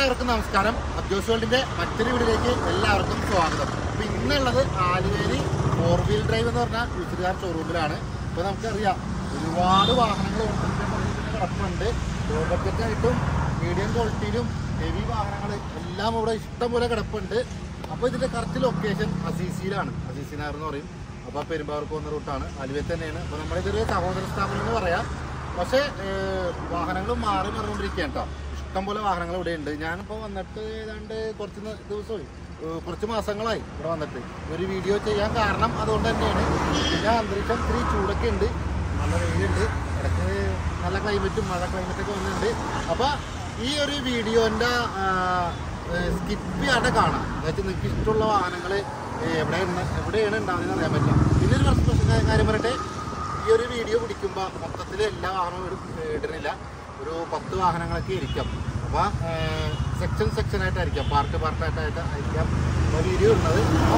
എല്ലാവർക്കും നമസ്കാരം അബ്ജോസ് വേൾഡിന്റെ മറ്റൊരു വീഡിയോയിലേക്ക് എല്ലാവർക്കും സ്വാഗതം അപ്പൊ ഇന്നുള്ളത് ആലുവേലി ഫോർ വീൽ ഡ്രൈവ് എന്ന് പറഞ്ഞ യൂസുകാർ ഷോറൂമിലാണ് ഇപ്പൊ നമുക്കറിയാം ഒരുപാട് വാഹനങ്ങൾ ഓട്ടോറിക്ഷ സർവീസിന് കിടപ്പുണ്ട് ലോ ബഡ്ജറ്റായിട്ടും മീഡിയം ക്വാളിറ്റിയിലും ഹെവി വാഹനങ്ങൾ എല്ലാം ഇവിടെ ഇഷ്ടംപോലെ കിടപ്പുണ്ട് അപ്പോൾ ഇതിന്റെ കറക്റ്റ് ലൊക്കേഷൻ അസീസിയിലാണ് അസീസിനാർ എന്ന് പറയും അപ്പോൾ പെരുമ്പാവൂർക്ക് പോകുന്ന റൂട്ടാണ് ആലുവയിൽ തന്നെയാണ് അപ്പോൾ നമ്മുടെ ഇതൊരു സഹോദര സ്ഥാപനം എന്ന് പറയാം പക്ഷേ വാഹനങ്ങൾ മാറി മറിഞ്ഞുകൊണ്ടിരിക്കുകയാണ് കേട്ടോ ഇഷ്ടംപോലെ വാഹനങ്ങൾ ഇവിടെ ഉണ്ട് ഞാനിപ്പോൾ വന്നിട്ട് ഏതാണ്ട് കുറച്ച് ന- ദിവസമായി ഏഹ് കുറച്ച് മാസങ്ങളായി ഇവിടെ വന്നിട്ട് ഒരു വീഡിയോ ചെയ്യാൻ കാരണം അതുകൊണ്ട് തന്നെയാണ് പിന്നെ അന്തരീക്ഷം ഇത്തിരി ചൂടൊക്കെ ഉണ്ട് നല്ല വെയിലുണ്ട് ഇടയ്ക്ക് നല്ല ക്ലൈമറ്റും മഴ ക്ലൈമറ്റൊക്കെ വന്നിട്ടുണ്ട് അപ്പോൾ ഈ ഒരു വീഡിയോൻ്റെ സ്കിപ്പ് ചെയ്യാണ്ട് കാണാം എന്നുവെച്ചാൽ നിങ്ങൾക്ക് ഇഷ്ടമുള്ള വാഹനങ്ങൾ എവിടെയാണ് എവിടെയാണ് ഉണ്ടാവുന്നത് അറിയാൻ പറ്റില്ല പിന്നെ ഒരു പ്രശ്ന- പ്രശ്ന- കാര്യം പറയട്ടെ ഈ ഒരു വീഡിയോ പിടിക്കുമ്പോൾ മൊത്തത്തിൽ എല്ലാ വാഹനവും ഇടും- ഇടുന്നില്ല ഒരു പത്ത് വാഹനങ്ങളൊക്കെ ഇരിക്കാം അപ്പോൾ സെക്ഷൻ സെക്ഷനായിട്ടായിരിക്കാം പാർട്ട് പാർട്ടായിട്ടായിട്ട് ആയിരിക്കാം വീഡിയോ ഇടുന്നത്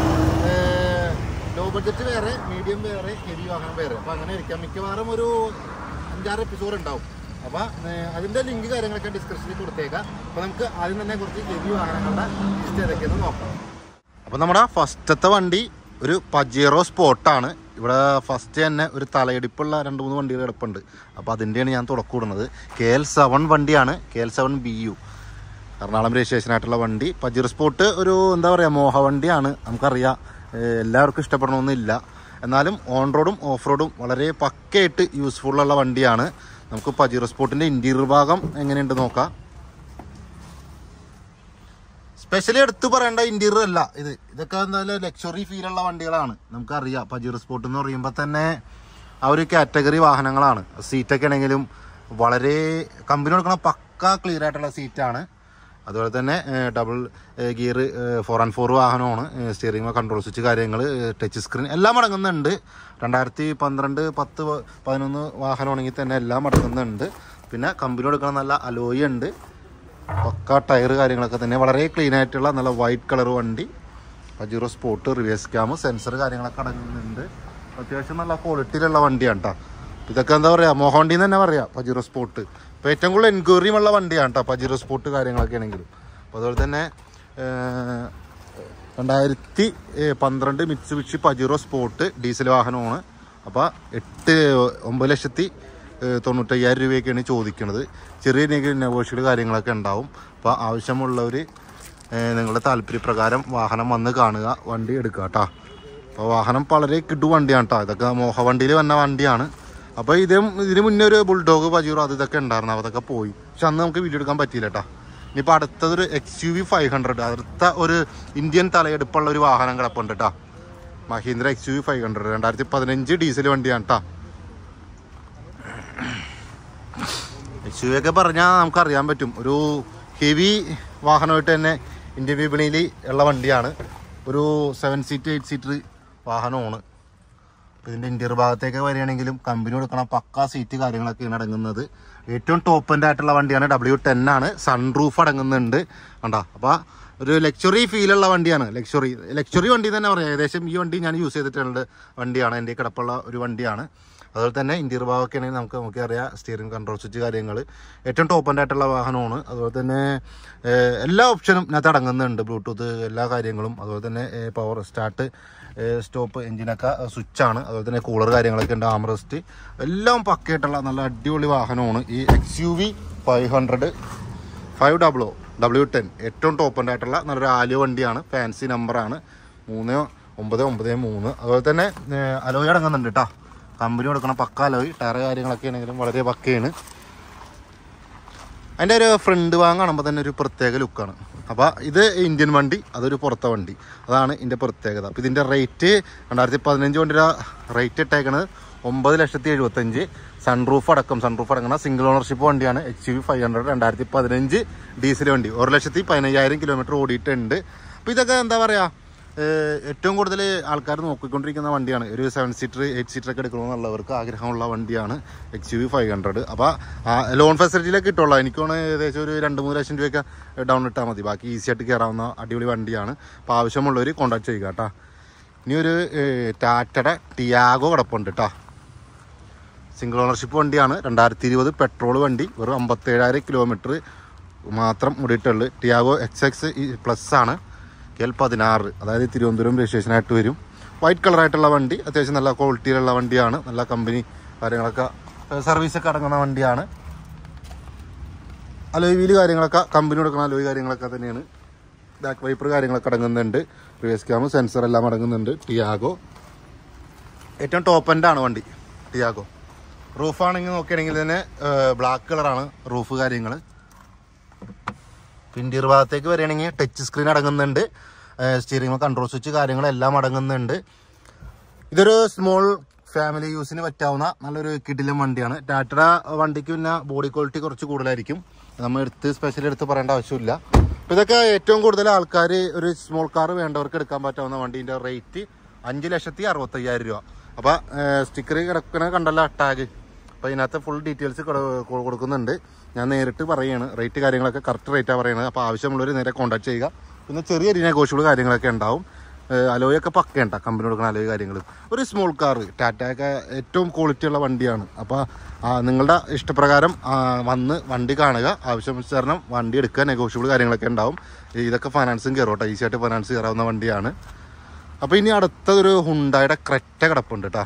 ലോ ബഡ്ജറ്റ് വേറെ മീഡിയം വേറെ ഹെവി വാഹനം വേറെ അപ്പോൾ അങ്ങനെ ഇരിക്കാം മിക്കവാറും ഒരു അഞ്ചാറ് എപ്പിസോഡ് ഉണ്ടാവും അപ്പോൾ അതിൻ്റെ ലിങ്ക് കാര്യങ്ങളൊക്കെ ഡിസ്ക്രിപ്ഷനിൽ കൊടുത്തേക്കാം അപ്പോൾ നമുക്ക് ആദ്യം തന്നെ കുറച്ച് ഹെവി വാഹനങ്ങളുടെ ലിസ്റ്റ് ഏതൊക്കെയെന്ന് നോക്കാം അപ്പോൾ നമ്മുടെ ഫസ്റ്റത്തെ വണ്ടി ഒരു പജീറോ സ്പോട്ടാണ് ഇവിടെ ഫസ്റ്റ് തന്നെ ഒരു തലയെടുപ്പുള്ള രണ്ട് മൂന്ന് വണ്ടികൾ കിടപ്പുണ്ട് അപ്പോൾ അതിൻ്റെയാണ് ഞാൻ തുടക്കൂടുന്നത് കെ എൽ സെവൻ വണ്ടിയാണ് K L seven B U Ernakulam രജിസ്ട്രേഷനായിട്ടുള്ള വണ്ടി പജീറോ സ്പോട്ട് ഒരു എന്താ പറയുക മോഹ വണ്ടിയാണ് നമുക്കറിയാം ഏഹ് എല്ലാവർക്കും ഇഷ്ടപ്പെടണമെന്നില്ല എന്നാലും ഓൺ റോഡും ഓഫ് റോഡും വളരെ പക്കയായിട്ട് യൂസ്ഫുൾ ഉള്ള വണ്ടിയാണ് നമുക്ക് പജീറോ സ്പോട്ടിൻ്റെ ഇൻറ്റീരിയർ ഭാഗം എങ്ങനെയുണ്ട് നോക്കാം സ്പെഷ്യലി എടുത്തു പറയേണ്ട ഇന്റീരിയർ അല്ല ഇത് ഇതൊക്കെ എന്തായാലും ലക്ഷറി ഫീലുള്ള വണ്ടികളാണ് നമുക്കറിയാം പജീർ സ്പോട്ട് എന്ന് പറയുമ്പോൾ തന്നെ ആ ഒരു കാറ്റഗറി വാഹനങ്ങളാണ് സീറ്റൊക്കെ ആണെങ്കിലും വളരെ കമ്പനി കൊടുക്കണ പക്ക ക്ലിയർ ആയിട്ടുള്ള സീറ്റാണ് അതുപോലെ തന്നെ double gear four and four വാഹനമാണ് സ്റ്റിയറിംഗ് കൺട്രോൾ സ്വിച്ച് കാര്യങ്ങൾ ടച്ച് സ്ക്രീൻ എല്ലാം അടങ്ങുന്നുണ്ട് രണ്ടായിരത്തി പന്ത്രണ്ട് പത്ത് പ- പതിനൊന്ന് വാഹനമാണെങ്കിൽ തന്നെ എല്ലാം അടങ്ങുന്നുണ്ട് പിന്നെ കമ്പനി കൊടുക്കണ നല്ല അലോയി ഉണ്ട് പക്ക ടയർ കാര്യങ്ങളൊക്കെ തന്നെ വളരെ ക്ലീൻ ആയിട്ടുള്ള നല്ല വൈറ്റ് കളർ വണ്ടി Pajero sport reverse cam sensor കാര്യങ്ങളൊക്കെ അടങ്ങുന്നുണ്ട് അത്യാവശ്യം നല്ല ക്വാളിറ്റിയിലുള്ള വണ്ടിയാണ് കേട്ടോ ഇതൊക്കെ എന്താ പറയുക മോഹോണ്ടി തന്നെ പറയാം പജീറോ സ്പോട്ട് ഇപ്പോൾ ഏറ്റവും കൂടുതൽ എൻക്വയറിയും ഉള്ള വണ്ടിയാണ് കേട്ടോ പജീറോ സ്പോട്ട് കാര്യങ്ങളൊക്കെ ആണെങ്കിലും അപ്പോൾ അതുപോലെ തന്നെ ഏഹ്, രണ്ടായിരത്തി ഏഹ്, പന്ത്രണ്ട് മിറ്റ്സുബിഷി പജീറോ സ്പോട്ട് ഡീസൽ വാഹനമാണ് അപ്പോൾ എട്ട് ഒമ്പത് ലക്ഷത്തി ഏഹ്, തൊണ്ണൂറ്റയ്യായിരം രൂപയൊക്കെയാണ് ചോദിക്കുന്നത് ചെറിയ നെഗോഷ്യൽ കാര്യങ്ങളൊക്കെ ഉണ്ടാവും അപ്പോൾ ആവശ്യമുള്ളവർ നിങ്ങളുടെ താല്പര്യപ്രകാരം വാഹനം വന്ന് കാണുക വണ്ടി എടുക്കുക കേട്ടോ അപ്പോൾ വാഹനം വളരെ കിടു വണ്ടിയാണ് കേട്ടോ ഇതൊക്കെ മോഹ വണ്ടിയിൽ വന്ന വണ്ടിയാണ് അപ്പോൾ ഇതേ ഇതിന് മുന്നേ ഒരു ബുൾഡോഗ് പജീറോ അത് ഇതൊക്കെ ഉണ്ടായിരുന്നു അതൊക്കെ പോയി പക്ഷെ അന്ന് നമുക്ക് വീഡിയോ എടുക്കാൻ പറ്റിയില്ല കേട്ടോ ഇനിയിപ്പോൾ അടുത്തതൊരു X U V five hundred അടുത്ത ഒരു ഇന്ത്യൻ തലയെടുപ്പുള്ള ഒരു വാഹനം കിടപ്പുണ്ട് കേട്ടോ Mahindra X U V five hundred രണ്ടായിരത്തി പതിനഞ്ച് ഡീസൽ വണ്ടിയാണ് കേട്ടോ എക്സ് യു വി ഒക്കെ പറഞ്ഞാൽ നമുക്കറിയാൻ പറ്റും ഒരു ഹെവി വാഹനമായിട്ട് തന്നെ ഇന്ത്യൻ വിപണിയിൽ ഉള്ള വണ്ടിയാണ് ഒരു സെവൻ സീറ്റ് എയ്റ്റ് സീറ്റർ വാഹനമാണ് ഇതിൻ്റെ ഇൻറ്റീരിയർ ഭാഗത്തേക്ക് വരികയാണെങ്കിലും കമ്പനി കൊടുക്കണ പക്ക സീറ്റ് കാര്യങ്ങളൊക്കെയാണ് അടങ്ങുന്നത് ഏറ്റവും ടോപ്പ് എൻഡ് ആയിട്ടുള്ള വണ്ടിയാണ് ഡബ്ല്യു ടെൻ ആണ് സൺറൂഫ് അടങ്ങുന്നുണ്ട് കണ്ടാ അപ്പോൾ ഒരു ലക്ഷറി ഫീലുള്ള വണ്ടിയാണ് ലക്ഷറി ലക്ഷറി വണ്ടി തന്നെ പറയാം ഏകദേശം ഈ വണ്ടി ഞാൻ യൂസ് ചെയ്തിട്ടുള്ള വണ്ടിയാണ് എൻ്റെ കിടപ്പുള്ള ഒരു വണ്ടിയാണ് അതുപോലെ തന്നെ ഇൻറ്റീരിയർ ഭാഗമൊക്കെ ആണെങ്കിൽ നമുക്ക് നമുക്കറിയാം സ്റ്റിയറിംഗ് കൺട്രോൾ സ്വിച്ച് കാര്യങ്ങൾ ഏറ്റവും ടോപ്പ് എൻഡ് ആയിട്ടുള്ള വാഹനമാണ് അതുപോലെ തന്നെ ഏഹ്, എല്ലാ ഓപ്ഷനും ഇതിനകത്ത് അടങ്ങുന്നുണ്ട് ബ്ലൂടൂത്ത് എല്ലാ കാര്യങ്ങളും അതുപോലെ തന്നെ പവർ സ്റ്റാർട്ട് സ്റ്റോപ്പ് എഞ്ചിനൊക്കെ സ്വിച്ചാണ് അതുപോലെ തന്നെ കൂളർ കാര്യങ്ങളൊക്കെ ഉണ്ട് ആംറസ്റ്റ് എല്ലാം പക്കയായിട്ടുള്ള നല്ല അടിപൊളി വാഹനമാണ് ഈ X U V five hundred five W W ten ഏറ്റവും ടോപ്പ് എൻഡ് ആയിട്ടുള്ള നല്ലൊരു ആലിയ വണ്ടിയാണ് ഫാൻസി നമ്പറാണ് മൂന്ന് ഒമ്പത് ഒമ്പത് മൂന്ന് അതുപോലെ തന്നെ ഏഹ്, അലോയ് അടങ്ങുന്നുണ്ട് കേട്ടോ കമ്പനി കൊടുക്കണം പക്ക അലോയ് ടയർ കാര്യങ്ങളൊക്കെ ആണെങ്കിലും വളരെ പക്കയാണ് അതിൻ്റെ ഒരു ഫ്രണ്ട് ഭാഗം കാണുമ്പോൾ തന്നെ ഒരു പ്രത്യേക ലുക്കാണ് അപ്പോൾ ഇത് ഇന്ത്യൻ വണ്ടി അതൊരു പുറത്തെ വണ്ടി അതാണ് ഇതിൻ്റെ പ്രത്യേകത അപ്പോൾ ഇതിൻ്റെ റേറ്റ് രണ്ടായിരത്തി പതിനഞ്ച് വണ്ടിയുടെ റേറ്റ് ഇട്ടേക്കണത് ഒമ്പത് ലക്ഷത്തി എഴുപത്തഞ്ച് സൺറൂഫ് അടക്കം സൺറൂഫ് അടങ്ങുന്ന സിംഗിൾ ഓണർഷിപ്പ് വണ്ടിയാണ് എച്ച് വി ഫൈവ് ഹൺഡ്രഡ് രണ്ടായിരത്തി പതിനഞ്ച് ഡീസൽ വണ്ടി ഒരു ലക്ഷത്തി പതിനയ്യായിരം കിലോമീറ്റർ ഓടിയിട്ടുണ്ട് അപ്പോൾ ഇതൊക്കെ എന്താ പറയുക ഏഹ് ഏറ്റവും കൂടുതൽ ആൾക്കാർ നോക്കിക്കൊണ്ടിരിക്കുന്ന വണ്ടിയാണ് ഒരു സെവൻ സീറ്റർ എയ്റ്റ് സീറ്റർ ഒക്കെ എടുക്കണമെന്നുള്ളവർക്ക് ആഗ്രഹമുള്ള വണ്ടിയാണ് X U V five hundred അപ്പോൾ ലോൺ ഫെസിലിറ്റിയിലൊക്കെ കിട്ടുള്ളൂ എനിക്ക് തോന്നുന്നു ഏകദേശം ഒരു രണ്ട് മൂന്ന് ലക്ഷം രൂപയൊക്കെ ഡൗൺ ഇട്ടാൽ മതി ബാക്കി ഈസി ആയിട്ട് കയറാവുന്ന അടിപൊളി വണ്ടിയാണ് അപ്പോൾ ആവശ്യമുള്ളവർ കോൺടാക്ട് ചെയ്യുക കേട്ടോ ഇനി ഒരു ടാറ്റയുടെ ടിയാഗോ കിടപ്പുണ്ട് കേട്ടോ സിംഗിൾ ഓണർഷിപ്പ് വണ്ടിയാണ് രണ്ടായിരത്തി ഇരുപത് പെട്രോൾ വണ്ടി വെറും അമ്പത്തേഴായിരം കിലോമീറ്റർ മാത്രം മുടിയിട്ടുള്ളു ടിയാഗോ എക്സ് എക്സ് പ്ലസ് ആണ് കെ എൽ പതിനാറ് അതായത് തിരുവനന്തപുരം രജിസ്ട്രേഷനായിട്ട് വരും വൈറ്റ് കളറായിട്ടുള്ള വണ്ടി അത്യാവശ്യം നല്ല ക്വാളിറ്റിയിലുള്ള വണ്ടിയാണ് നല്ല കമ്പനി കാര്യങ്ങളൊക്കെ സർവീസൊക്കെ അടങ്ങുന്ന വണ്ടിയാണ് അലോയ് വീല് കാര്യങ്ങളൊക്കെ കമ്പനി കൊടുക്കുന്ന അലോയ് കാര്യങ്ങളൊക്കെ തന്നെയാണ് ബാക്ക് വൈപ്പർ കാര്യങ്ങളൊക്കെ അടങ്ങുന്നുണ്ട് റിവേഴ്സ് ക്യാമ് സെൻസർ എല്ലാം അടങ്ങുന്നുണ്ട് ടിയാഗോ ഏറ്റവും ടോപ്പ് എൻഡ് ആണ് വണ്ടി ടിയാഗോ റൂഫാണെങ്കിൽ നോക്കുകയാണെങ്കിൽ തന്നെ ബ്ലാക്ക് കളറാണ് റൂഫ് കാര്യങ്ങൾ പിൻറ്റീർ ഭാഗത്തേക്ക് വരികയാണെങ്കിൽ ടച്ച് സ്ക്രീൻ അടങ്ങുന്നുണ്ട് സ്റ്റിയറിംഗ് കൺട്രോൾ സ്വിച്ച് കാര്യങ്ങളെല്ലാം അടങ്ങുന്നുണ്ട് ഇതൊരു സ്മോൾ ഫാമിലി യൂസിന് പറ്റാവുന്ന നല്ലൊരു കിടിലം വണ്ടിയാണ് ടാറ്റയുടെ വണ്ടിക്ക് പിന്നെ ബോഡി ക്വാളിറ്റി കുറച്ച് കൂടുതലായിരിക്കും നമ്മൾ എടുത്ത് സ്പെഷ്യൽ എടുത്ത് പറയേണ്ട ആവശ്യമില്ല അപ്പോൾ ഇതൊക്കെ ഏറ്റവും കൂടുതൽ ആൾക്കാർ ഒരു സ്മോൾ കാർ വേണ്ടവർക്ക് എടുക്കാൻ പറ്റാവുന്ന വണ്ടീൻ്റെ റേറ്റ് അഞ്ച് ലക്ഷത്തി അറുപത്തയ്യായിരം രൂപ അപ്പോൾ സ്റ്റിക്കർ കിടക്കണ കണ്ടല്ലോ ടാഗ് അപ്പോൾ ഇതിനകത്ത് ഫുൾ ഡീറ്റെയിൽസ് കൊടുക്കുന്നുണ്ട് ഞാൻ നേരിട്ട് പറയുകയാണ് റേറ്റ് കാര്യങ്ങളൊക്കെ കറക്റ്റ് റേറ്റാണ് പറയുന്നത് അപ്പോൾ ആവശ്യമുള്ളവർ നേരെ കോൺടാക്ട് ചെയ്യുക പിന്നെ ചെറിയ നെഗോഷ്യബിൾ കാര്യങ്ങളൊക്കെ ഉണ്ടാവും അലോയൊക്കെ പക്കയുണ്ട കമ്പനി കൊടുക്കുന്ന അലോയ് കാര്യങ്ങൾ ഒരു സ്മോൾ കാർ ടാറ്റയൊക്കെ ഏറ്റവും ക്വാളിറ്റി ഉള്ള വണ്ടിയാണ് അപ്പോൾ നിങ്ങളുടെ ഇഷ്ടപ്രകാരം ആ, വന്ന് വണ്ടി കാണുക ആവശ്യാനുസരണം വണ്ടി എടുക്കുക നെഗോഷ്യബിൾ കാര്യങ്ങളൊക്കെ ഉണ്ടാവും ഇതൊക്കെ ഫൈനാൻസും കയറും കേട്ടോ ഈസി ആയിട്ട് ഫൈനാൻസ് കയറാവുന്ന വണ്ടിയാണ് അപ്പോൾ ഇനി അടുത്തൊരു ഹുണ്ടായുടെ ക്രെറ്റ കിടപ്പുണ്ട് കേട്ടോ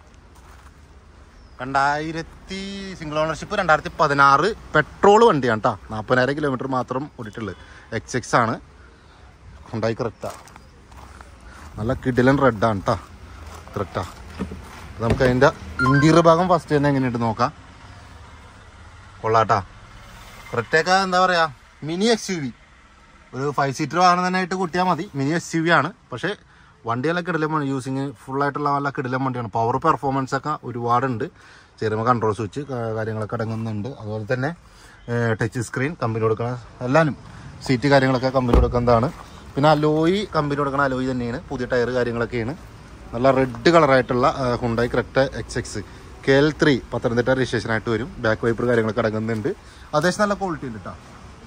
രണ്ടായിരത്തി സിംഗിൾ ഓണർഷിപ്പ് രണ്ടായിരത്തി പതിനാറ് പെട്രോൾ വണ്ടിയാണ് കേട്ടോ നാൽപ്പതിനായിരം കിലോമീറ്റർ മാത്രം ഓടിയിട്ടുള്ളത് എക്സ് എക്സ് ആണ് ഹുണ്ടായി ക്രെറ്റ നല്ല കിടിലൻ റെഡാണ് കേട്ടോ ക്രെറ്റ നമുക്ക് അതിൻ്റെ ഇന്റീരിയർ ഭാഗം ഫസ്റ്റ് തന്നെ എങ്ങനെയുണ്ട് നോക്കാം കൊള്ളാട്ടാ ക്രെറ്റയൊക്കെ എന്താ പറയുക മിനി എക്സ് യു വി ഒരു ഫൈവ് സീറ്റർ വാഹനം തന്നെ ആയിട്ട് കൂട്ടിയാൽ മതി മിനി എസ് യു വി ആണ് പക്ഷേ വണ്ടിയെല്ലാം കിടിലമാണ് യൂസിങ് ഫുള്ളായിട്ടുള്ള നല്ല കിടിലം വണ്ടിയാണ് പവർ പെർഫോമൻസ് ഒക്കെ ഒരുപാടുണ്ട് ചെറുമ കൺട്രോൾ സ്വിച്ച് കാര്യങ്ങളൊക്കെ അടങ്ങുന്നുണ്ട് അതുപോലെ തന്നെ ടച്ച് സ്ക്രീൻ കമ്പനി കൊടുക്കുന്ന എല്ലാനും സീറ്റ് കാര്യങ്ങളൊക്കെ കമ്പനി കൊടുക്കുന്നതാണ് പിന്നെ അലോയി കമ്പനി കൊടുക്കുന്ന അലോയി തന്നെയാണ് പുതിയ ടയർ കാര്യങ്ങളൊക്കെയാണ് നല്ല റെഡ് കളറായിട്ടുള്ള Hyundai Creta X X K L three Pathanamthitta registration ആയിട്ട് വരും ബാക്ക് വൈപ്പർ കാര്യങ്ങളൊക്കെ അടങ്ങുന്നുണ്ട് അത്യാവശ്യം നല്ല ക്വാളിറ്റി ഉണ്ട് കേട്ടോ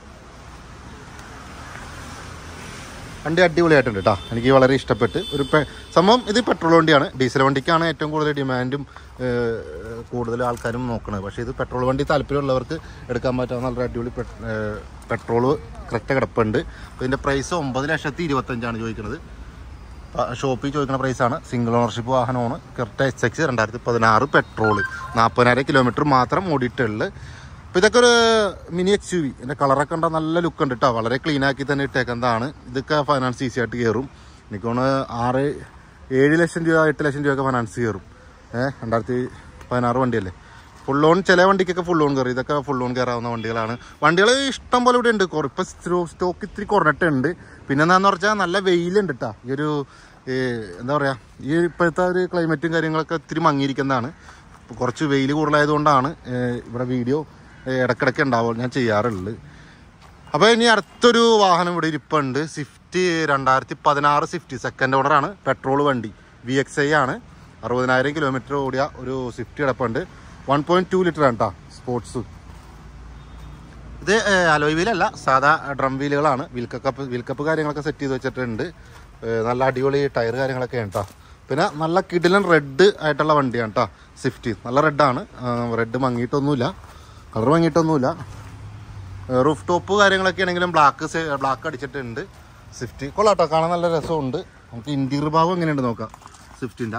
വണ്ടി അടിപൊളിയായിട്ടുണ്ട് കേട്ടോ എനിക്ക് വളരെ ഇഷ്ടപ്പെട്ട് ഒരു പെ- സംഭവം ഇത് പെട്രോൾ വണ്ടിയാണ് ഡീസൽ വണ്ടിക്കാണ് ഏറ്റവും കൂടുതൽ ഡിമാൻഡും ഏഹ്, കൂടുതൽ ആൾക്കാരും നോക്കുന്നത് പക്ഷേ ഇത് പെട്രോൾ വണ്ടി താല്പര്യമുള്ളവർക്ക് എടുക്കാൻ പറ്റാവുന്ന നല്ല അടിപൊളി പെട്രോൾ കറക്റ്റ് കിടപ്പുണ്ട് അപ്പോൾ ഇതിൻ്റെ പ്രൈസ് ഒമ്പത് ലക്ഷത്തി ഇരുപത്തഞ്ചാണ് ചോദിക്കുന്നത് ഷോപ്പിൽ ചോദിക്കുന്ന പ്രൈസാണ് സിംഗിൾ ഓണർഷിപ്പ് വാഹനമാണ് കറക്റ്റ് എച്ച് എക്സ് രണ്ടായിരത്തി പതിനാറ് പെട്രോൾ നാൽപ്പതിനായിരം കിലോമീറ്റർ മാത്രം ഓടിയിട്ടുള്ളത് അപ്പോൾ ഇതൊക്കെ ഒരു മിനി എക്സ് യു വി ഇതിൻ്റെ കളറൊക്കെ കണ്ടാൽ നല്ല ലുക്ക് ഉണ്ട് കേട്ടോ വളരെ ക്ലീൻ ആക്കി തന്നെ ഇട്ടേക്കുന്നതാണ് ഇതൊക്കെ ഫൈനാൻസ് ഈസി ആയിട്ട് കയറും എനിക്ക് തോന്നുന്നു ആറ് ഏഴ് ലക്ഷം രൂപ എട്ട് ലക്ഷം രൂപയൊക്കെ ഫൈനാൻസ് കയറും ഏഹ് രണ്ടായിരത്തി പതിനാറ് വണ്ടിയല്ലേ ഫുൾ ലോൺ ചില വണ്ടിക്കൊക്കെ ഫുൾ ലോൺ കയറി ഇതൊക്കെ ഫുൾ ലോൺ കയറാവുന്ന വണ്ടികളാണ് വണ്ടികൾ ഇഷ്ടം പോലെ ഇവിടെ ഉണ്ട് കുറ- ഇപ്പൊ സ്റ്റോക്ക് ഇത്തിരി കുറഞ്ഞിട്ടുണ്ട് പിന്നെ എന്താന്ന് പറഞ്ഞാൽ നല്ല വെയിലുണ്ട് കേട്ടോ ഈ ഒരു ഈ എന്താ പറയാ ഈ ഇപ്പോഴത്തെ ഒരു ക്ലൈമറ്റും കാര്യങ്ങളൊക്കെ ഇത്തിരി മങ്ങിയിരിക്കുന്നതാണ് ഇപ്പൊ കുറച്ച് വെയിൽ കൂടുതലായതുകൊണ്ടാണ് ഏഹ് ഇവിടെ വീഡിയോ ഇടക്കിടയ്ക്ക് ഉണ്ടാവും ഞാൻ ചെയ്യാറുള്ളത് അപ്പോൾ ഇനി അടുത്തൊരു വാഹനം ഇവിടെ ഇരിപ്പുണ്ട് സ്വിഫ്റ്റ് രണ്ടായിരത്തി പതിനാറ് സ്വിഫ്റ്റ് സെക്കൻഡ് ഓണറാണ് പെട്രോൾ വണ്ടി വി എക്സ് ഐ ആണ് അറുപതിനായിരം കിലോമീറ്റർ ഓടിയ ഒരു സ്വിഫ്റ്റ് കിടപ്പുണ്ട് വൺ പോയിന്റ് ടു ലിറ്റർ ആണ് കേട്ടോ സ്പോർട്സ് ഇത് അലോയ് വീലല്ല സാധാ ഡ്രം വീലുകളാണ് വീൽ കപ്പ് വീൽ കപ്പ് കാര്യങ്ങളൊക്കെ സെറ്റ് ചെയ്ത് വെച്ചിട്ടുണ്ട് ഏഹ് നല്ല അടിപൊളി ടയർ കാര്യങ്ങളൊക്കെ ആണ് കേട്ടോ പിന്നെ നല്ല കിടിലൻ റെഡ് ആയിട്ടുള്ള വണ്ടിയാണ് കേട്ടോ സ്വിഫ്റ്റ് നല്ല റെഡാണ് റെഡ് മങ്ങിയിട്ടൊന്നുമില്ല കളർ മങ്ങിയിട്ടൊന്നുമില്ല റൂഫ് ടോപ്പ് കാര്യങ്ങളൊക്കെ ആണെങ്കിലും ബ്ലാക്ക് ബ്ലാക്ക് അടിച്ചിട്ടുണ്ട് സ്വിഫ്റ്റ് കൊള്ളാട്ടോ കാണാൻ നല്ല രസമുണ്ട് നമുക്ക് ഇന്റീരിയർ ഭാഗം എങ്ങനെയുണ്ട് നോക്കാം സ്വിഫ്റ്റിൻ്റെ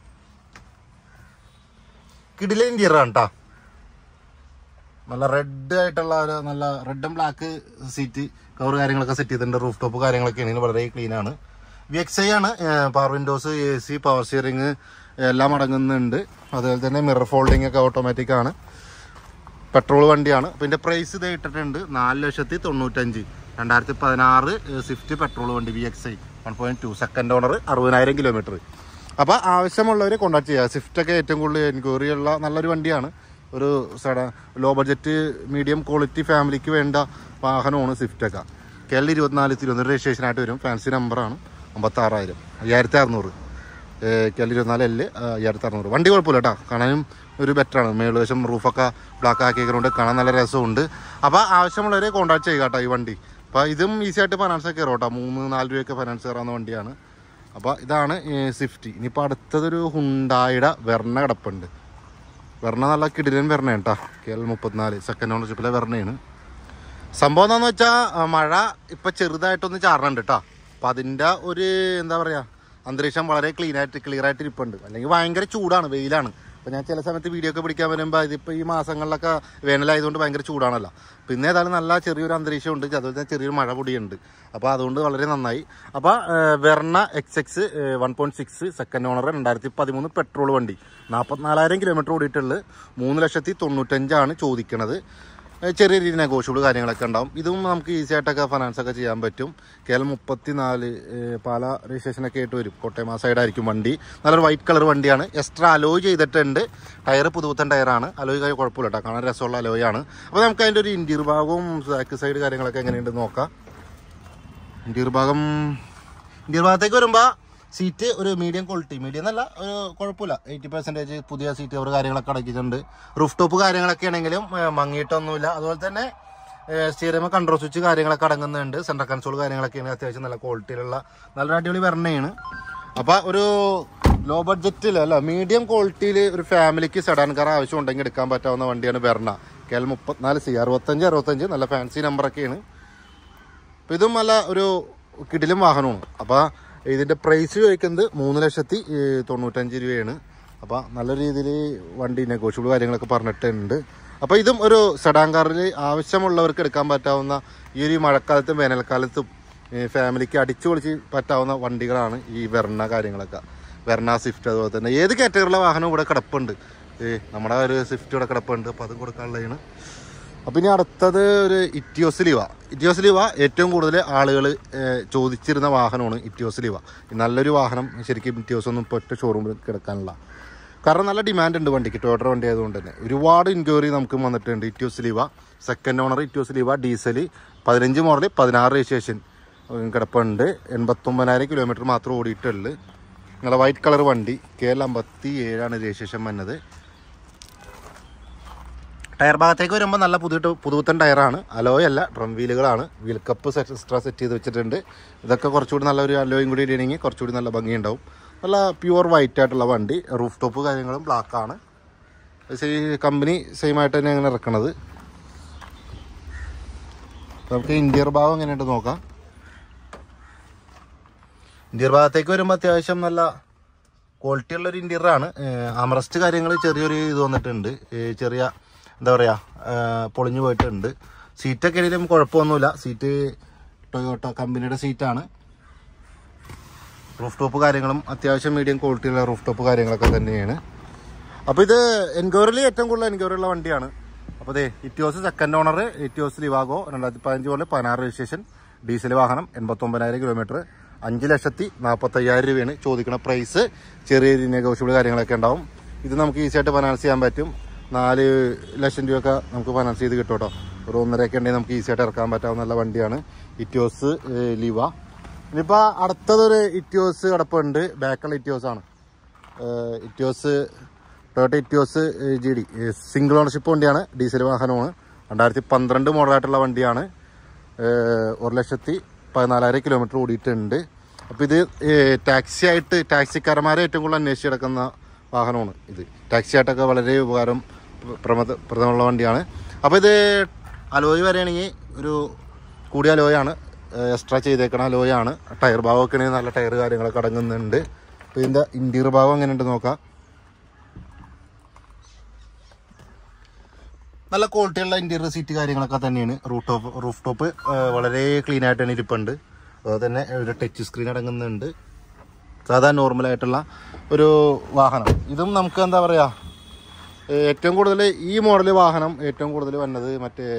കിടില ഇന്റീരിയർ ആണ് കേട്ടോ നല്ല റെഡ് ആയിട്ടുള്ള ഒരു നല്ല റെഡും ബ്ലാക്ക് സീറ്റ് കവർ കാര്യങ്ങളൊക്കെ സെറ്റ് ചെയ്തിട്ടുണ്ട് റൂഫ് ടോപ്പ് കാര്യങ്ങളൊക്കെ ആണെങ്കിൽ വളരെ ക്ലീൻ ആണ് വി എക്സ് ഐ ആണ് power windows A C power steering എല്ലാം അടങ്ങുന്നുണ്ട് അതുപോലെ തന്നെ മിറർ ഫോൾഡിംഗ് ഒക്കെ ഓട്ടോമാറ്റിക് ആണ് പെട്രോൾ വണ്ടിയാണ് അപ്പോൾ ഇതിൻ്റെ പ്രൈസ് ഇത് ഇട്ടിട്ടുണ്ട് നാല് ലക്ഷത്തി തൊണ്ണൂറ്റഞ്ച് രണ്ടായിരത്തി പതിനാറ് സ്വിഫ്റ്റ് പെട്രോൾ വണ്ടി V X I one point two second owner അറുപതിനായിരം കിലോമീറ്റർ അപ്പോൾ ആവശ്യമുള്ളവരെ കോൺടാക്ട് ചെയ്യുക സ്വിഫ്റ്റൊക്കെ ഏറ്റവും കൂടുതൽ എൻക്വയറി ഉള്ള നല്ലൊരു വണ്ടിയാണ് ഒരു സഡ ലോ ബഡ്ജറ്റ് മീഡിയം ക്വാളിറ്റി ഫാമിലിക്ക് വേണ്ട വാഹനമാണ് സ്വിഫ്റ്റൊക്കെ കേരള ഇരുപത്തിനാല് തിരുവനന്തപുരം രജിസ്ട്രേഷനായിട്ട് വരും ഫാൻസി നമ്പറാണ് അമ്പത്താറായിരം അയ്യായിരത്തി അറുന്നൂറ് കേരള ഇരുപത്തിനാല് എല്ല് അയ്യായിരത്തി അറുന്നൂറ് വണ്ടി കുഴപ്പമില്ല കേട്ടോ കാണാനും ഒരു ബെറ്ററാണ് മേളുവശം റൂഫൊക്കെ ബ്ലാക്ക് ആക്കിയതുകൊണ്ട് കാണാൻ നല്ല രസമുണ്ട് അപ്പോൾ ആവശ്യമുള്ളവരെ കോൺടാക്ട് ചെയ്യുക കേട്ടോ ഈ വണ്ടി അപ്പോൾ ഇതും ഈസി ആയിട്ട് ഫൈനാൻസ് ഒക്കെ കയറും കേട്ടോ മൂന്ന് നാല് രൂപയൊക്കെ ഫൈനാൻസ് കയറാവുന്ന വണ്ടിയാണ് അപ്പോൾ ഇതാണ് സ്വിഫ്റ്റ് ഇനിയിപ്പോൾ അടുത്തതൊരു ഹുണ്ടായുടെ വെർണ കിടപ്പുണ്ട് വെർണ നല്ല കിടിലൻ വെർണയാണ് കേട്ടോ കെ എൽ മുപ്പത്തിനാല് സെക്കൻഡ് ഓണർഷിപ്പിലെ വെർണയാണ് സംഭവം എന്താന്ന് വെച്ചാൽ മഴ ഇപ്പം ചെറുതായിട്ടൊന്ന് ചാറുന്നുണ്ട് കേട്ടോ അപ്പം അതിൻ്റെ ഒരു എന്താ പറയുക അന്തരീക്ഷം വളരെ ക്ലീൻ ആയിട്ട് ക്ലിയർ ആയിട്ട് ഇരിപ്പുണ്ട് അല്ലെങ്കിൽ ഭയങ്കര ചൂടാണ് വെയിലാണ് അപ്പോൾ ഞാൻ ചില സമയത്ത് വീഡിയോ ഒക്കെ പിടിക്കാൻ വരുമ്പോൾ ഇതിപ്പോൾ ഈ മാസങ്ങളിലൊക്കെ വേനലായതുകൊണ്ട് ഭയങ്കര ചൂടാണല്ലോ പിന്നെ ഏതായാലും നല്ല ചെറിയൊരു അന്തരീക്ഷം ഉണ്ട് അതുപോലെ തന്നെ ചെറിയൊരു മഴ പൊടിയുണ്ട് അപ്പോൾ അതുകൊണ്ട് വളരെ നന്നായി അപ്പോൾ Verna X X one point six second owner രണ്ടായിരത്തി പതിമൂന്ന് പെട്രോൾ വണ്ടി നാൽപ്പത്തിനാലായിരം കിലോമീറ്റർ ഓടിയിട്ടുള്ളത് മൂന്ന് ലക്ഷത്തി തൊണ്ണൂറ്റഞ്ചാണ് ചോദിക്കണത് ഏഹ് ചെറിയ രീതിയിൽ നെഗോഷ്യബിൾ കാര്യങ്ങളൊക്കെ ഉണ്ടാവും ഇതും നമുക്ക് ഈസി ആയിട്ടൊക്കെ ഫൈനാൻസ് ഒക്കെ ചെയ്യാൻ പറ്റും കേവലം മുപ്പത്തിനാല് ഏഹ് പാല രജിസ്ട്രേഷനൊക്കെ ആയിട്ട് വരും കോട്ടയം ആ സൈഡായിരിക്കും വണ്ടി നല്ലൊരു വൈറ്റ് കളർ വണ്ടിയാണ് എക്സ്ട്രാ അലോയ് ചെയ്തിട്ടുണ്ട് ടയർ പുതുപുത്തൻ ടയറാണ് അലോയ് കാര്യം കുഴപ്പമില്ല കേട്ടോ കാണാൻ രസമുള്ള അലോയാണ് അപ്പോൾ നമുക്ക് അതിൻ്റെ ഒരു ഇൻറ്റീരിയർ ഭാഗവും ബാക്ക് സൈഡ് കാര്യങ്ങളൊക്കെ എങ്ങനെയുണ്ടെന്ന് നോക്കാം ഇൻറ്റീരിയർ ഭാഗം ഇൻറ്റീരിയർ ഭാഗത്തേക്ക് വരുമ്പോൾ സീറ്റ് ഒരു മീഡിയം ക്വാളിറ്റി മീഡിയം എന്നല്ല ഒരു കുഴപ്പമില്ല എയ്റ്റി പെർസെൻറ്റേജ് പുതിയ സീറ്റ് കവർ കാര്യങ്ങളൊക്കെ അടക്കിയിട്ടുണ്ട് റൂഫ് ടോപ്പ് കാര്യങ്ങളൊക്കെ ആണെങ്കിലും ഏഹ്, മങ്ങിയിട്ടൊന്നുമില്ല അതുപോലെ തന്നെ സ്റ്റീറിയമ കൺട്രോൾ സ്വിച്ച് കാര്യങ്ങളൊക്കെ അടങ്ങുന്നുണ്ട് സെൻട്രൽ കൺസോൾ കാര്യങ്ങളൊക്കെയാണ് അത്യാവശ്യം നല്ല ക്വാളിറ്റിയിലുള്ള നല്ലൊരു അടിപൊളി വരണയാണ് അപ്പോൾ ഒരു ലോ ബഡ്ജറ്റിൽ അല്ല മീഡിയം ക്വാളിറ്റിയിൽ ഒരു ഫാമിലിക്ക് സെഡാൻ കാർ ആവശ്യം ഉണ്ടെങ്കിൽ എടുക്കാൻ പറ്റാവുന്ന വണ്ടിയാണ് വെർണ കെ എൽ മുപ്പത്തിനാല് സി അറുപത്തഞ്ച് അറുപത്തഞ്ച് നല്ല ഫാൻസി നമ്പറൊക്കെയാണ് അപ്പം ഇതും നല്ല ഒരു കിടിലും വാഹനമാണ് അപ്പോൾ ഇതിൻ്റെ പ്രൈസ് ചോദിക്കുന്നത് മൂന്ന് ലക്ഷത്തി ഏ, തൊണ്ണൂറ്റഞ്ച് രൂപയാണ് അപ്പോൾ നല്ല രീതിയിൽ വണ്ടി നെഗോഷ്യബിൾ കാര്യങ്ങളൊക്കെ പറഞ്ഞിട്ടുണ്ട് അപ്പോൾ ഇതും ഒരു സെഡാൻ കാറിൽ ആവശ്യമുള്ളവർക്ക് എടുക്കാൻ പറ്റാവുന്ന ഈ ഒരു മഴക്കാലത്തും വേനൽക്കാലത്തും ഏ, ഫാമിലിക്ക് അടിച്ചു പൊളിച്ച് പറ്റാവുന്ന വണ്ടികളാണ് ഈ വെർണ കാര്യങ്ങളൊക്കെ വെർണ സ്വിഫ്റ്റ് അതുപോലെ തന്നെ ഏത് കാറ്റഗറിയിലെ വാഹനം ഇവിടെ കിടപ്പുണ്ട് ഏ, നമ്മുടെ ഒരു സ്വിഫ്റ്റ് ഇവിടെ കിടപ്പുണ്ട് അപ്പോൾ അതും കൊടുക്കാനുള്ളതാണ് അപ്പം ഇനി അടുത്തത് ഒരു ഇറ്റിയോസ് ലിവ ഇറ്റിയോസ് ലിവ ഏറ്റവും കൂടുതൽ ആളുകൾ ചോദിച്ചിരുന്ന വാഹനമാണ് ഇറ്റിയോസ് ലിവ നല്ലൊരു വാഹനം ശരിക്കും ഇറ്റിയോസ് ഒന്നും ഇപ്പോൾ ഒറ്റ ഷോറൂമിൽ കിടക്കാനുള്ള കാരണം നല്ല ഡിമാൻഡ് ഉണ്ട് വണ്ടിക്ക് ടോട്ടർ വണ്ടി ആയതുകൊണ്ട് തന്നെ ഒരുപാട് എൻക്വയറി നമുക്ക് വന്നിട്ടുണ്ട് Etios Liva second owner Etios Liva diesel പതിനഞ്ച് മോഡൽ പതിനാറ് രജിസ്ട്രേഷൻ കിടപ്പുണ്ട് എൺപത്തൊമ്പതിനായിരം കിലോമീറ്റർ മാത്രം ഓടിയിട്ടുള്ളൂ നിങ്ങളെ വൈറ്റ് കളർ വണ്ടി കെ എൽ അമ്പത്തി ഏഴാണ് രജിസ്ട്രേഷൻ വന്നത് ടയർ ഭാഗത്തേക്ക് വരുമ്പോൾ നല്ല പുതിയ പുതുപുത്തൻ ടയറാണ് അലോയ് അല്ല ഡ്രം വീലുകളാണ് wheel cup set extra set ചെയ്ത് വെച്ചിട്ടുണ്ട് ഇതൊക്കെ കുറച്ചുകൂടി നല്ലൊരു അലോയും കൂടി ഇടണമെങ്കിൽ കുറച്ചുകൂടി നല്ല ഭംഗിയുണ്ടാവും നല്ല പ്യുവർ വൈറ്റ് ആയിട്ടുള്ള വണ്ടി റൂഫ് ടോപ്പ് കാര്യങ്ങളും ബ്ലാക്ക് ആണ് കമ്പനി സെയിം ആയിട്ട് തന്നെ അങ്ങനെ ഇറക്കണത് നമുക്ക് ഇന്റീരിയർ ഭാഗം എങ്ങനെയുണ്ട് നോക്കാം ഇന്റീരിയർ ഭാഗത്തേക്ക് വരുമ്പോൾ അത്യാവശ്യം നല്ല ക്വാളിറ്റി ഉള്ള ഒരു ഇന്റീരിയർ ആണ് അമറസ്റ്റ് കാര്യങ്ങൾ ചെറിയൊരു ഇത് വന്നിട്ടുണ്ട് ഏ, ചെറിയ എന്താ പറയുക പൊളിഞ്ഞു പോയിട്ടുണ്ട് സീറ്റൊക്കെ ആണെങ്കിലും കുഴപ്പമൊന്നുമില്ല സീറ്റ് ടൊയോട്ട കമ്പനിയുടെ സീറ്റാണ് റൂഫ് ടോപ്പ് കാര്യങ്ങളും അത്യാവശ്യം മീഡിയം ക്വാളിറ്റിയുള്ള റൂഫ് ടോപ്പ് കാര്യങ്ങളൊക്കെ തന്നെയാണ് അപ്പോൾ ഇത് എൻക്വയറിൽ ഏറ്റവും കൂടുതൽ എൻക്വയറി ഉള്ള വണ്ടിയാണ് അപ്പോൾ അതെ ഇറ്റിയോസ് സെക്കൻഡ് ഓണർ ഇറ്റിയോസ് ലിവാഗോ രണ്ടായിരത്തി പതിനഞ്ച് പോലെ പതിനാറ് രജിസ്ട്രേഷൻ ഡീസൽ വാഹനം എൺപത്തൊമ്പതിനായിരം കിലോമീറ്റർ അഞ്ച് ലക്ഷത്തി നാൽപ്പത്തയ്യായിരം രൂപയാണ് ചോദിക്കുന്ന പ്രൈസ് ചെറിയ നെഗോഷ്യബിൾ കാര്യങ്ങളൊക്കെ ഉണ്ടാവും ഇത് നമുക്ക് ഈസി ആയിട്ട് ഫൈനാൻസ് ചെയ്യാൻ പറ്റും നാല് ലക്ഷം രൂപയൊക്കെ നമുക്ക് ഫൈനാൻസ് ചെയ്ത് കിട്ടും കേട്ടോ ഒരു ഒന്നരയൊക്കെ ഉണ്ടെങ്കിൽ നമുക്ക് ഈസി ആയിട്ട് ഇറക്കാൻ പറ്റാവുന്ന നല്ല വണ്ടിയാണ് ഇറ്റിയോസ് ഏഹ്, ലിവ ഇനിയിപ്പോൾ അടുത്തതൊരു ഇറ്റിയോസ് കിടപ്പുണ്ട് ബാക്കുള്ള ഇറ്റിയോസ് ആണ് ഏഹ് Etios Toyota Etios G D single ownership വണ്ടിയാണ് ഡീസൽ വാഹനമാണ് രണ്ടായിരത്തി പന്ത്രണ്ട് മോഡലായിട്ടുള്ള വണ്ടിയാണ് ഏഹ് ഒരു ലക്ഷത്തി പതിനാലായിരം കിലോമീറ്റർ ഓടിയിട്ടുണ്ട് അപ്പോൾ ഇത് ഏഹ് ടാക്സി ആയിട്ട് ടാക്സിക്കാരന്മാരെ ഏറ്റവും കൂടുതൽ അന്വേഷിച്ച് കിടക്കുന്ന വാഹനമാണ് ഇത് ടാക്സി ആയിട്ടൊക്കെ വളരെ ഉപകാരം പ്രമദ പ്രദമുള്ള വണ്ടിയാണ് അപ്പോൾ ഇത് അലോയ് വരെയാണെങ്കിൽ ഒരു കൂടിയ അലോയാണ് എക്സ്ട്രാ ചെയ്തേക്കണ അലോയാണ് ടയർ ഭാഗമൊക്കെ ആണെങ്കിൽ നല്ല ടയർ കാര്യങ്ങളൊക്കെ അടങ്ങുന്നുണ്ട് അപ്പോൾ ഇതിൻ്റെ ഇൻറ്റീരിയർ ഭാഗം എങ്ങനെയുണ്ട് നോക്കാം നല്ല ക്വാളിറ്റിയുള്ള ഇന്റീരിയർ സീറ്റ് കാര്യങ്ങളൊക്കെ തന്നെയാണ് റൂഫ് ടോപ്പ് റൂഫ് ടോപ്പ് വളരെ ക്ലീൻ ആയിട്ട് തന്നെ ഇരിപ്പുണ്ട് അതുപോലെ തന്നെ ഒരു ടച്ച് സ്ക്രീൻ അടങ്ങുന്നുണ്ട് സാധാ നോർമൽ ആയിട്ടുള്ള ഒരു വാഹനം ഇതും നമുക്ക് എന്താ പറയുക ഏറ്റവും കൂടുതൽ ഈ മോഡൽ വാഹനം ഏറ്റവും കൂടുതൽ വന്നത് മറ്റേ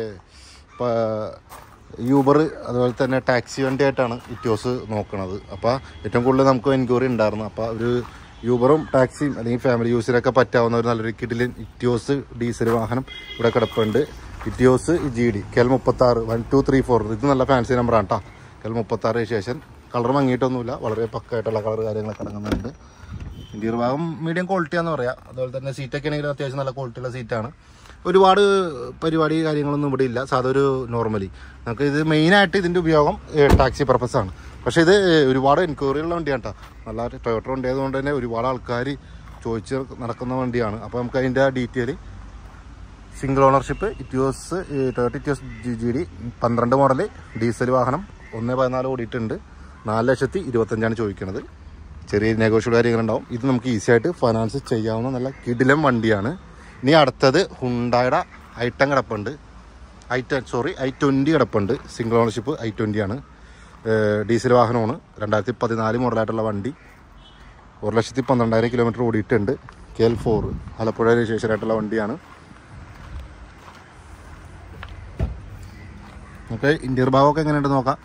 യൂബർ അതുപോലെ തന്നെ ടാക്സി വണ്ടിയായിട്ടാണ് ഇറ്റോസ് നോക്കുന്നത് അപ്പോൾ ഏറ്റവും കൂടുതൽ നമുക്ക് എൻക്വയറി ഉണ്ടായിരുന്നു അപ്പോൾ ഒരു യൂബറും ടാക്സിയും അല്ലെങ്കിൽ ഫാമിലി യൂസിനൊക്കെ പറ്റാവുന്ന ഒരു നല്ലൊരു കിഡിലിൻ ഇറ്റിയോസ് ഡീസൽ വാഹനം ഇവിടെ കിടപ്പുണ്ട് ഇറ്റിയോസ് ജി ഡി കെൽ മുപ്പത്താറ് വൺ ടു ത്രീ ഫോർ ഇത് നല്ല ഫാൻസി നമ്പറാണ് കേട്ടോ കെൽ മുപ്പത്താറ് ശേഷൻ കളർ മങ്ങിയിട്ടൊന്നുമില്ല വളരെ പക്കായിട്ടുള്ള കളർ കാര്യങ്ങളൊക്കെ അടങ്ങുന്നുണ്ട് ഇന്റീരിയർ ഭാഗം മീഡിയം ക്വാളിറ്റി ആണെന്ന് പറയാം അതുപോലെ തന്നെ സീറ്റൊക്കെ ആണെങ്കിലും അത്യാവശ്യം നല്ല ക്വാളിറ്റിയുള്ള സീറ്റാണ് ഒരുപാട് പരിപാടി കാര്യങ്ങളൊന്നും ഇവിടെ ഇല്ല സാധാ ഒരു നോർമലി നമുക്ക് ഇത് മെയിനായിട്ട് ഇതിൻ്റെ ഉപയോഗം ടാക്സി പർപ്പസ് ആണ് പക്ഷേ ഇത് ഒരുപാട് എൻക്വയറി ഉള്ള വണ്ടിയാണ് കേട്ടോ നല്ല ടൊയോട്ട വണ്ടി ആയതുകൊണ്ട് തന്നെ ഒരുപാട് ആൾക്കാർ ചോദിച്ച് നടക്കുന്ന വണ്ടിയാണ് അപ്പോൾ നമുക്ക് അതിൻ്റെ detail single ownership Etios Toyota Etios G G D പന്ത്രണ്ട് മോഡൽ ഡീസൽ വാഹനം ഒന്ന് പതിനാല് ഓടിയിട്ടുണ്ട് നാല് ലക്ഷത്തി ഇരുപത്തഞ്ചാണ് ചോദിക്കുന്നത് ചെറിയ നെഗോഷ്യബിൾ കാര്യങ്ങളുണ്ടാവും ഇത് നമുക്ക് ഈസി ആയിട്ട് ഫൈനാൻസ് ചെയ്യാവുന്ന നല്ല കിടിലം വണ്ടിയാണ് ഇനി അടുത്തത് ഹുണ്ടായുടെ ഐട്ടം കിടപ്പുണ്ട് I ten sorry I twenty കിടപ്പുണ്ട് സിംഗിൾ ഓണർഷിപ്പ് ഐ ട്വൻറ്റി ആണ് ഏഹ് ഡീസൽ വാഹനമാണ് രണ്ടായിരത്തി പതിനാല് മോഡലായിട്ടുള്ള വണ്ടി ഒരു ലക്ഷത്തി പന്ത്രണ്ടായിരം കിലോമീറ്റർ ഓടിയിട്ടുണ്ട് കെ എൽ ഫോർ ആലപ്പുഴ രജിസ്ട്രേഷനായിട്ടുള്ള വണ്ടിയാണ് നമുക്ക് ഇന്റീരിയർ ഭാഗമൊക്കെ എങ്ങനെയുണ്ട് നോക്കാം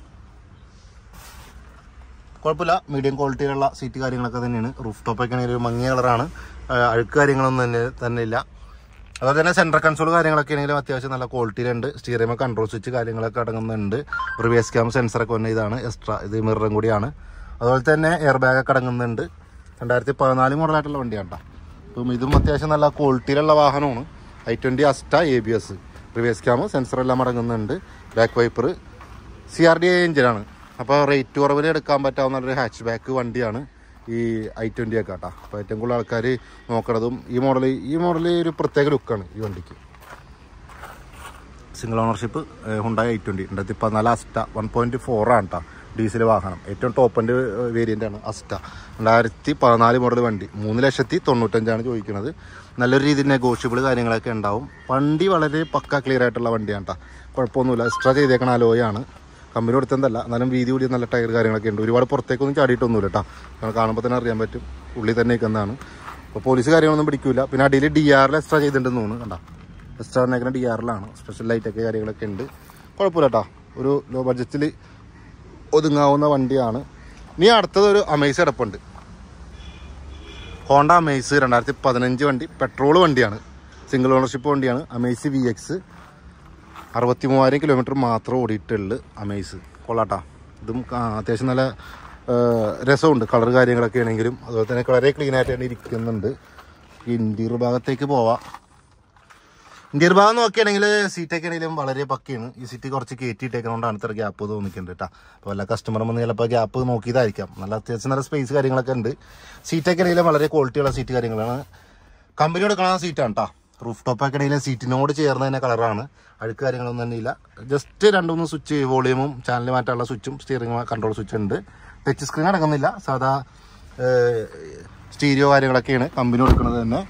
കുഴപ്പമില്ല മീഡിയം ക്വാളിറ്റിയിലുള്ള സീറ്റ് കാര്യങ്ങളൊക്കെ തന്നെയാണ് റൂഫ് ടോപ്പൊക്കെ ആണെങ്കിൽ ഒരു മങ്ങിയ കളറാണ് അഴുക്ക് കാര്യങ്ങളൊന്നും തന്നെ തന്നെ ഇല്ല അതുപോലെ തന്നെ സെൻട്രൽ കൺസോൾ കാര്യങ്ങളൊക്കെ ആണെങ്കിലും അത്യാവശ്യം നല്ല ക്വാളിറ്റിയിലുണ്ട് സ്റ്റീറിയമ കൺട്രോൾ സ്വിച്ച് കാര്യങ്ങളൊക്കെ അടങ്ങുന്നുണ്ട് റിവേഴ്സ് ക്യാം സെൻസറൊക്കെ വന്ന ഇതാണ് എക്സ്ട്രാ ഇത് മിററും കൂടിയാണ് അതുപോലെ തന്നെ എയർ ബാഗൊക്കെ അടങ്ങുന്നുണ്ട് രണ്ടായിരത്തി പതിനാല് മോഡലായിട്ടുള്ള വണ്ടിയാണ് കേട്ടോ അപ്പം ഇതും അത്യാവശ്യം നല്ല ക്വാളിറ്റിയിലുള്ള വാഹനമാണ് I twenty Asta A B S reverse cam sensor എല്ലാം അടങ്ങുന്നുണ്ട് back wiper C R D I എഞ്ചിനാണ് അപ്പോൾ റേറ്റ് കുറവിൽ എടുക്കാൻ പറ്റാവുന്ന ഒരു ഹാച്ച് ബാക്ക് വണ്ടിയാണ് ഈ ഐ ട്വൻറ്റി ഒക്കെ കേട്ടോ അപ്പോൾ ഏറ്റവും കൂടുതൽ ആൾക്കാർ നോക്കണതും ഈ മോഡൽ ഈ മോഡൽ ഒരു പ്രത്യേക ലുക്കാണ് ഈ വണ്ടിക്ക് single ownership Hyundai I twenty രണ്ടായിരത്തി പതിനാല് അസ്റ്റ വൺ പോയിൻറ്റ് ഫോറാണ് കേട്ടോ ഡീസൽ വാഹനം ഏറ്റവും ടോപ്പ് എൻ്റെ വേരിയൻ്റ് ആണ് അസ്റ്റ രണ്ടായിരത്തി പതിനാല് മോഡൽ വണ്ടി മൂന്ന് ലക്ഷത്തി തൊണ്ണൂറ്റഞ്ചാണ് ചോദിക്കുന്നത് നല്ലൊരു രീതിയിൽ നെഗോഷ്യബിൾ കാര്യങ്ങളൊക്കെ ഉണ്ടാവും വണ്ടി വളരെ പക്ക ക്ലിയർ ആയിട്ടുള്ള വണ്ടിയാണ് കേട്ടോ കുഴപ്പമൊന്നുമില്ല എക്സ്ട്രാ ചെയ്തേക്കണ അലോയാണ് കമ്പനി കൊടുത്തതല്ല എന്നാലും വീതി കൂടിയ നല്ല ടയർ കാര്യങ്ങളൊക്കെ ഉണ്ട് ഒരുപാട് പുറത്തേക്കൊന്നും ചാടിയിട്ടൊന്നുമില്ല കേട്ടോ നമ്മൾ കാണുമ്പോൾ തന്നെ അറിയാൻ പറ്റും ഉള്ളിൽ തന്നെ നിൽക്കുന്നതാണ് അപ്പോൾ പോലീസ് കാര്യങ്ങളൊന്നും പിടിക്കില്ല പിന്നെ അടിയിൽ ഡി ആറിൽ എക്സ്ട്രാ ചെയ്തിട്ടുണ്ടെന്ന് തോന്നുന്നു കണ്ടോ എക്സ്ട്രാ വന്നേക്കുന്ന ഡി ആറിലാണ് സ്പെഷ്യൽ ലൈറ്റൊക്കെ കാര്യങ്ങളൊക്കെ ഉണ്ട് കുഴപ്പമില്ല കേട്ടോ ഒരു ലോ ബഡ്ജറ്റിൽ ഒതുങ്ങാവുന്ന വണ്ടിയാണ് ഇനി അടുത്തത് ഒരു അമേസ് കിടപ്പുണ്ട് ഹോണ്ട അമേസ് രണ്ടായിരത്തി പതിനഞ്ച് വണ്ടി പെട്രോൾ വണ്ടിയാണ് സിംഗിൾ ഓണർഷിപ്പ് വണ്ടിയാണ് അമേസ് വി എക്സ് അറുപത്തി മൂവായിരം കിലോമീറ്റർ മാത്രം ഓടിയിട്ടുള്ളു അമേസ് കൊള്ളാട്ടാ ഇതും കാ- അത്യാവശ്യം നല്ല ആ, രസമുണ്ട് കളർ കാര്യങ്ങളൊക്കെ ആണെങ്കിലും അതുപോലെ തന്നെ വളരെ ക്ലീൻ ആയിട്ട് തന്നെ ഇരിക്കുന്നുണ്ട് ഇന്റീരിയർ ഭാഗത്തേക്ക് പോവാം ഇന്ത്യൻ ഭാഗം നോക്കുകയാണെങ്കിൽ സീറ്റൊക്കെ ആണെങ്കിലും വളരെ പക്കയാണ് ഈ സീറ്റ് കുറച്ച് കയറ്റിയിട്ടേക്കുന്നതുകൊണ്ടാണ് ഇത്ര ഗ്യാപ്പ് തോന്നിക്കുന്നുണ്ട് കേട്ടോ അപ്പോൾ എല്ലാ കസ്റ്റമറും വന്ന് ചിലപ്പോൾ ഗ്യാപ്പ് നോക്കിയതായിരിക്കാം നല്ല അത്യാവശ്യം നല്ല സ്പേസ് കാര്യങ്ങളൊക്കെ ഉണ്ട് സീറ്റൊക്കെ ആണെങ്കിലും വളരെ ക്വാളിറ്റിയുള്ള സീറ്റ് കാര്യങ്ങളാണ് കമ്പനി കൊടുക്കണ സീറ്റാണ് കേട്ടോ റൂഫ് ടോപ്പൊക്കെ ആണെങ്കിലും സീറ്റിനോട് ചേർന്ന് തന്നെ കളറാണ് അഴുക്ക് കാര്യങ്ങളൊന്നും തന്നെ ഇല്ല ജസ്റ്റ് രണ്ട് മൂന്ന് സ്വിച്ച് വോളിയമും ചാനൽ മാറ്റാനുള്ള സ്വിച്ചും സ്റ്റിയറിംഗ് കൺട്രോൾ സ്വിച്ച് ഉണ്ട് ടച്ച് സ്ക്രീൻ അടങ്ങുന്നില്ല സാധാ സ്റ്റീരിയോ കാര്യങ്ങളൊക്കെയാണ് കമ്പനി കൊടുക്കുന്നത് തന്നെ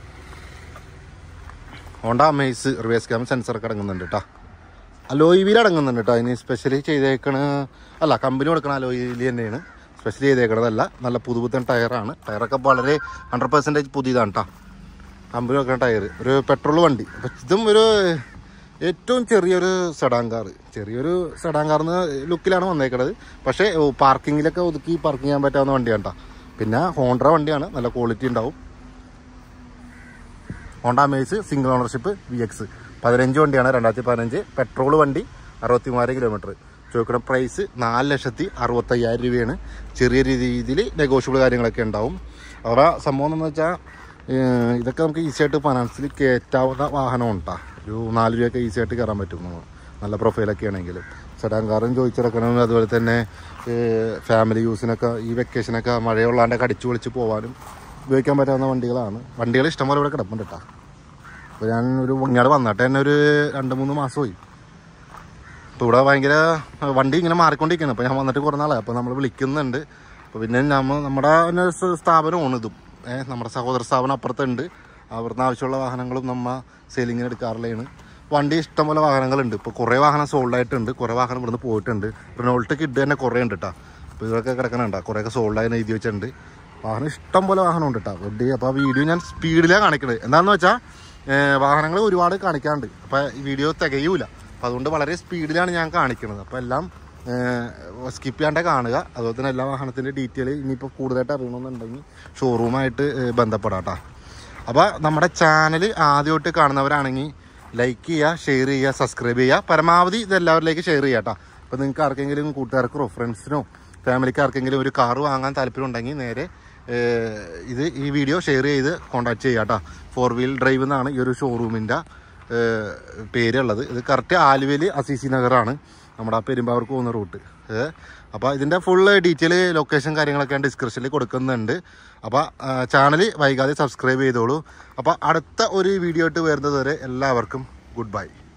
ഹോണ്ട അമേസ് റിവേഴ്സ് ക്യാം സെൻസറൊക്കെ അടങ്ങുന്നുണ്ട് കേട്ടോ അലോയ് വീൽ അടങ്ങുന്നുണ്ട് കേട്ടോ അതിന് സ്പെഷ്യലി ചെയ്തേക്കണ അല്ല കമ്പനി കൊടുക്കണ അലോയ് വീൽ തന്നെയാണ് സ്പെഷ്യലി ചെയ്തേക്കണതല്ല നല്ല പുതുപുത്തൻ ടയറാണ് ടയറൊക്കെ വളരെ ഹൺഡ്രഡ് പെർസെൻറ്റേജ് പുതിയതാണ് കേട്ടോ കമ്പനി കൊടുക്കുന്ന ടയർ ഒരു പെട്രോൾ വണ്ടി അപ്പം ഇതും ഒരു ഏറ്റവും ചെറിയൊരു സെഡാൻ കാർ ചെറിയൊരു സെഡാൻ കാർ എന്ന ലുക്കിലാണ് വന്നേക്കണത് പക്ഷേ പാർക്കിങ്ങിലൊക്കെ ഒതുക്കി പാർക്ക് ചെയ്യാൻ പറ്റാവുന്ന വണ്ടിയാണ് കേട്ടോ പിന്നെ ഹോണ്ട വണ്ടിയാണ് നല്ല ക്വാളിറ്റി ഉണ്ടാവും Honda Amaze single ownership V X പതിനഞ്ച് വണ്ടിയാണ് രണ്ടായിരത്തി പതിനഞ്ച് പെട്രോൾ വണ്ടി അറുപത്തി മൂവായിരം കിലോമീറ്റർ ചോദിക്കുന്ന പ്രൈസ് നാല് ലക്ഷത്തി അറുപത്തയ്യായിരം രൂപയാണ് ചെറിയ രീതിയിൽ നെഗോഷ്യബിൾ കാര്യങ്ങളൊക്കെ ഉണ്ടാവും അവരുടെ സംഭവം എന്ന് വെച്ചാൽ ഏഹ്, ഇതൊക്കെ നമുക്ക് ഈസി ആയിട്ട് ഫൈനാൻസിൽ കയറ്റാവുന്ന വാഹനം ഉണ്ടാ ഒരു നാല് രൂപയൊക്കെ ഈസി ആയിട്ട് കയറാൻ പറ്റും നമുക്ക്. നല്ല പ്രൊഫൈലൊക്കെ ആണെങ്കിലും സെഡാൻ കാറും ചോദിച്ചിറക്കണം അതുപോലെ തന്നെ ഫാമിലി യൂസിനൊക്കെ ഈ വെക്കേഷനൊക്കെ മഴയുള്ളാണ്ടൊക്കെ അടിച്ചു പൊളിച്ച് പോകാനും ഉപയോഗിക്കാൻ പറ്റാവുന്ന വണ്ടികളാണ് വണ്ടികൾ ഇഷ്ടംപോലെ ഇവിടെ കിടപ്പുണ്ട് കേട്ടോ അപ്പോൾ ഞാൻ ഒരു ഇങ്ങോട്ട് വന്നിട്ട് തന്നെ ഒരു രണ്ട് മൂന്ന് മാസമായി അപ്പോൾ ഇവിടെ ഭയങ്കര വണ്ടി ഇങ്ങനെ മാറിക്കൊണ്ടിരിക്കുകയാണ് അപ്പോൾ ഞാൻ വന്നിട്ട് കുറേ നാളായി അപ്പോൾ നമ്മൾ വിളിക്കുന്നുണ്ട് അപ്പോൾ പിന്നെ നമ്മൾ നമ്മുടെ തന്നെ സ് സ്ഥാപനമാണ് ഇതും ഏഹ് നമ്മുടെ സഹോദര സ്ഥാപനം അപ്പുറത്തുണ്ട് അവിടുന്ന് ആവശ്യമുള്ള വാഹനങ്ങളും നമ്മ സെയിലിങ്ങിന് എടുക്കാറുള്ളതാണ് വണ്ടി ഇഷ്ടംപോലെ വാഹനങ്ങളുണ്ട് ഇപ്പോൾ കുറേ വാഹനം സോൾഡ് ആയിട്ടുണ്ട് കുറേ വാഹനം ഇവിടുന്ന് പോയിട്ടുണ്ട് റിനോൾട്ട് കിഡ് തന്നെ കുറേ ഉണ്ട് കേട്ടോ അപ്പോൾ ഇതൊക്കെ കിടക്കണുണ്ട് കുറേയൊക്കെ സോൾഡ് ആയി എഴുതി വെച്ചിട്ടുണ്ട് വാഹനം ഇഷ്ടം പോലെ വാഹനം ഉണ്ട് കേട്ടോ വെഡി അപ്പോൾ ആ വീഡിയോ ഞാൻ സ്പീഡിലാണ് കാണിക്കുന്നത് എന്താണെന്ന് വെച്ചാൽ വാഹനങ്ങൾ ഒരുപാട് കാണിക്കാറുണ്ട് അപ്പോൾ ഈ വീഡിയോ തികയൂല അപ്പോൾ അതുകൊണ്ട് വളരെ സ്പീഡിലാണ് ഞാൻ കാണിക്കുന്നത് അപ്പോൾ എല്ലാം സ്കിപ്പ് ചെയ്യാണ്ട് കാണുക അതുപോലെ തന്നെ എല്ലാ വാഹനത്തിൻ്റെ ഡീറ്റെയിൽ ഇനിയിപ്പോൾ കൂടുതലായിട്ട് അറിയണമെന്നുണ്ടെങ്കിൽ ഷോറൂമായിട്ട് ബന്ധപ്പെടാം കേട്ടോ അപ്പോൾ നമ്മുടെ ചാനൽ ആദ്യമായിട്ട് കാണുന്നവരാണെങ്കിൽ ലൈക്ക് ചെയ്യുക ഷെയർ ചെയ്യുക സബ്സ്ക്രൈബ് ചെയ്യുക പരമാവധി ഇത് എല്ലാവരിലേക്ക് ഷെയർ ചെയ്യുക കേട്ടോ അപ്പോൾ നിങ്ങൾക്ക് ആർക്കെങ്കിലും കൂട്ടുകാർക്കോ ഫ്രണ്ട്സിനോ ഫാമിലിക്ക് ആർക്കെങ്കിലും ഒരു കാറ് വാങ്ങാൻ താല്പര്യം ഉണ്ടെങ്കിൽ നേരെ ഏഹ്, ഇത് ഈ വീഡിയോ ഷെയർ ചെയ്ത് കോൺടാക്ട് ചെയ്യുക കേട്ടോ ഫോർ വീൽ ഡ്രൈവ് എന്നാണ് ഈ ഒരു ഷോറൂമിൻ്റെ പേരുള്ളത് ഇത് കറക്റ്റ് ആലുവയിൽ അസീസി നഗറാണ് നമ്മുടെ ആ പെരുമ്പാവൂർക്ക് പോകുന്ന റൂട്ട് അപ്പോൾ ഇതിൻ്റെ ഫുൾ ഡീറ്റെയിൽ ലൊക്കേഷൻ കാര്യങ്ങളൊക്കെ ഞാൻ ഡിസ്ക്രിപ്ഷനിൽ കൊടുക്കുന്നുണ്ട് അപ്പോൾ ചാനൽ വൈകാതെ സബ്സ്ക്രൈബ് ചെയ്തോളൂ അപ്പോൾ അടുത്ത ഒരു വീഡിയോ ആയിട്ട് വരുന്നത് വരെ എല്ലാവർക്കും ഗുഡ് ബൈ